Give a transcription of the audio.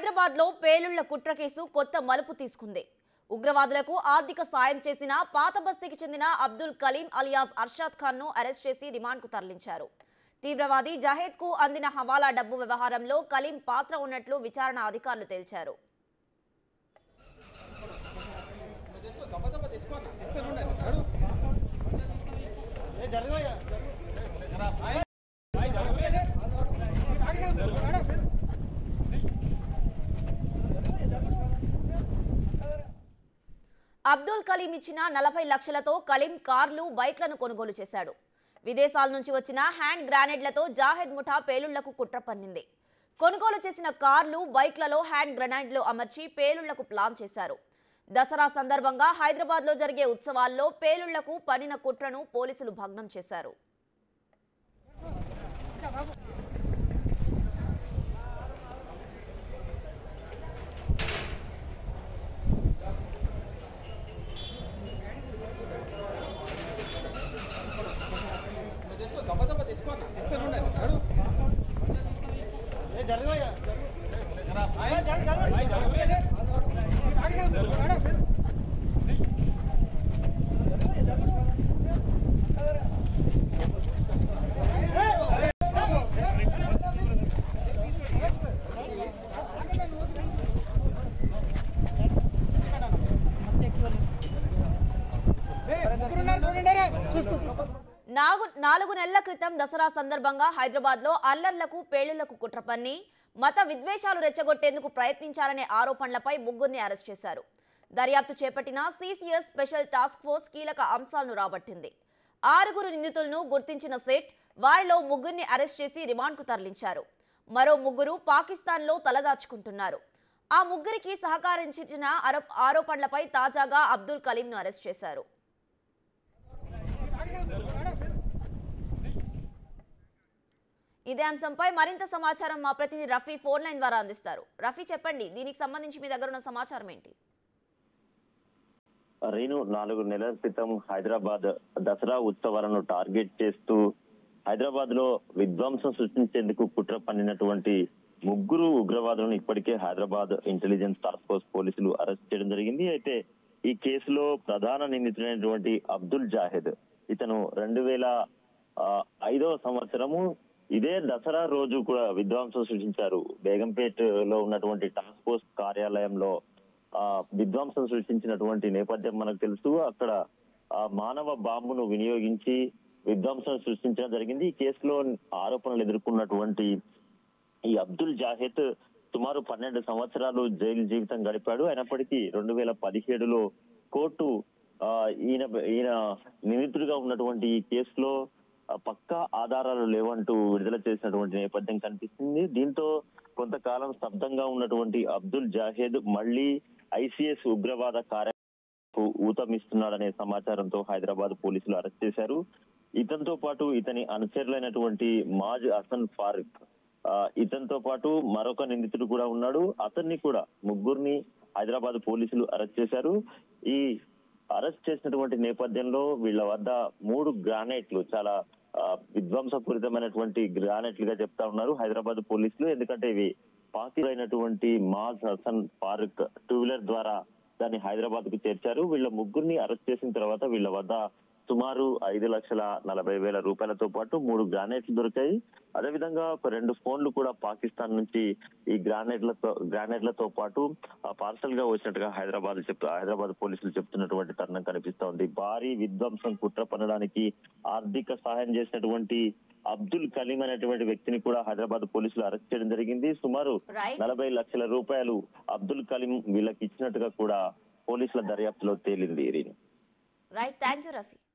హైదరాబాద్ లో పేలుళ్ల కుట్ర కేసు కొత్త మలుపు తీసుకుంది ఉగ్రవాదులకు ఆర్థిక సాయం చేసిన పాత బస్తీకి చెందిన అబ్దుల్ కలీం అలియాస్ అర్షాద్ ఖాన్ ను అరెస్ట్ చేసి రిమాండ్ కు తరలించారు తీవ్రవాది జహేద్ కు అందిన హవాలా డబ్బు వ్యవహారంలో కలీం పాత్ర ఉన్నట్లు విచారణ అధికారులు తేల్చారు అబ్దుల్ కలీం ఇచ్చిన నలభై లక్షలతో కలీం కార్లు బైక్లను కొనుగోలు చేశాడు విదేశాల నుంచి వచ్చిన హ్యాండ్ గ్రానైడ్లతో జాహెద్ ముఠా పేలుళ్లకు కుట్ర పన్నింది కొనుగోలు చేసిన కార్లు బైక్లలో హ్యాండ్ గ్రనైడ్లు అమర్చి పేలుళ్లకు ప్లాన్ చేశారు దసరా సందర్భంగా హైదరాబాద్లో జరిగే ఉత్సవాల్లో పేలుళ్లకు పనిన కుట్రను పోలీసులు భగ్నం చేశారు నాగు నాలుగు నెలల క్రితం దసరా సందర్భంగా హైదరాబాద్ లో అల్లర్లకు పేలుళ్లకు కుట్ర పన్ని మత విద్వేషాలు రెచ్చగొట్టేందుకు ప్రయత్నించారనే ఆరోపణలపై ముగ్గురిని అరెస్ట్ చేశారు దర్యాప్తు చేపట్టిన సిసిఎస్ స్పెషల్ టాస్క్ ఫోర్స్ కీలక అంశాలను రాబట్టింది ఆరుగురు నిందితులను గుర్తించిన సెట్ వారిలో ముగ్గురిని అరెస్ట్ చేసి రిమాండ్కు తరలించారు మరో ముగ్గురు పాకిస్తాన్లో తలదాచుకుంటున్నారు ఆ ముగ్గురికి సహకరించిన ఆరో- ఆరోపణలపై తాజాగా అబ్దుల్ కలీంను అరెస్ట్ చేశారు ఇదే అంశంపై మరింత సమాచారం మా ప్రతినిధి రఫీ ఫోన్ లైన్ ద్వారా అందిస్తారు రఫీ చెప్పండి దీనికి సంబంధించి మీ దగ్గర ఉన్న సమాచారం ఏంటి రేణు నాలుగు నెలల క్రితం హైదరాబాద్ దసరా ఉత్సవాలను టార్గెట్ చేస్తూ హైదరాబాద్ లో విధ్వంసం సృష్టించేందుకు కుట్ర పన్నినటువంటి ముగ్గురు ఉగ్రవాదులను ఇప్పటికే హైదరాబాద్ ఇంటెలిజెన్స్ టాస్క్ ఫోర్స్ పోలీసులు అరెస్ట్ చేయడం జరిగింది అయితే ఈ కేసులో ప్రధాన నిందితుడైనటువంటి అబ్దుల్ జాహెద్ ఇతను రెండు వేల ఆ, ఐదవ సంవత్సరము ఇదే దసరా రోజు కూడా విధ్వంసం సృష్టించారు బేగంపేట్ లో ఉన్నటువంటి టాస్క్ ఫోర్స్ కార్యాలయంలో ఆ విధ్వంసం సృష్టించినటువంటి నేపథ్యం మనకు తెలుసు అక్కడ ఆ మానవ బాంబును వినియోగించి విధ్వంసం సృష్టించడం జరిగింది ఈ కేసులో ఆరోపణలు ఎదుర్కొన్నటువంటి ఈ అబ్దుల్ జాహెద్ సుమారు పన్నెండు సంవత్సరాలు జైలు జీవితం గడిపాడు అయినప్పటికీ రెండు వేల పదిహేడులో కోర్టు ఆ, ఈయన ఈయన నిందితుడిగా ఉన్నటువంటి ఈ కేసులో ఆ, పక్కా ఆధారాలు లేవంటూ విడుదల చేసినటువంటి నేపథ్యం కనిపిస్తుంది దీంతో కొంతకాలం స్తబ్దంగా ఉన్నటువంటి అబ్దుల్ జాహేద్ మళ్ళీ ఐసీఎస్ ఉగ్రవాద కార్య ఊతమిస్తున్నాడనే సమాచారంతో హైదరాబాద్ పోలీసులు అరెస్ట్ చేశారు ఇతనితో పాటు ఇతని అనుచరులైనటువంటి మాజ్ హసన్ ఫారూక్ ఆ, ఇతనితో పాటు మరొక నిందితుడు కూడా ఉన్నాడు అతన్ని కూడా ముగ్గురిని హైదరాబాద్ పోలీసులు అరెస్ట్ చేశారు ఈ అరెస్ట్ చేసినటువంటి నేపథ్యంలో వీళ్ళ వద్ద మూడు గ్రానైట్లు చాలా ఆ, విధ్వంసపూరితమైనటువంటి గ్రానైట్లుగా చెప్తా ఉన్నారు హైదరాబాద్ పోలీసులు ఎందుకంటే ఇవి పాకిరైనటువంటి మాజ్ హసన్ ఫారూక్ టూ వీలర్ ద్వారా దాన్ని హైదరాబాద్ కు చేర్చారు వీళ్ళ ముగ్గురిని అరెస్ట్ చేసిన తర్వాత వీళ్ళ వద్ద సుమారు ఐదు లక్షల నలభై వేల రూపాయలతో పాటు మూడు గ్రానైట్లు దొరికాయి అదేవిధంగా ఒక రెండు ఫోన్లు కూడా పాకిస్తాన్ నుంచి ఈ గ్రానైట్లతో గ్రానైట్లతో పాటు పార్సల్ గా వచ్చినట్టుగా హైదరాబాద్ చెప్ హైదరాబాద్ పోలీసులు చెప్తున్నటువంటి తరుణం కనిపిస్తోంది భారీ విధ్వంసం కుట్ర పనడానికి ఆర్థిక సహాయం చేసినటువంటి అబ్దుల్ కలీం అనేటువంటి వ్యక్తిని కూడా హైదరాబాద్ పోలీసులు అరెస్ట్ చేయడం జరిగింది సుమారు రైట్ నలభై లక్షల రూపాయలు అబ్దుల్ కలీం వీళ్ళకి ఇచ్చినట్టుగా కూడా పోలీసుల దర్యాప్తులో తేలింది Reenu right thank you Rafi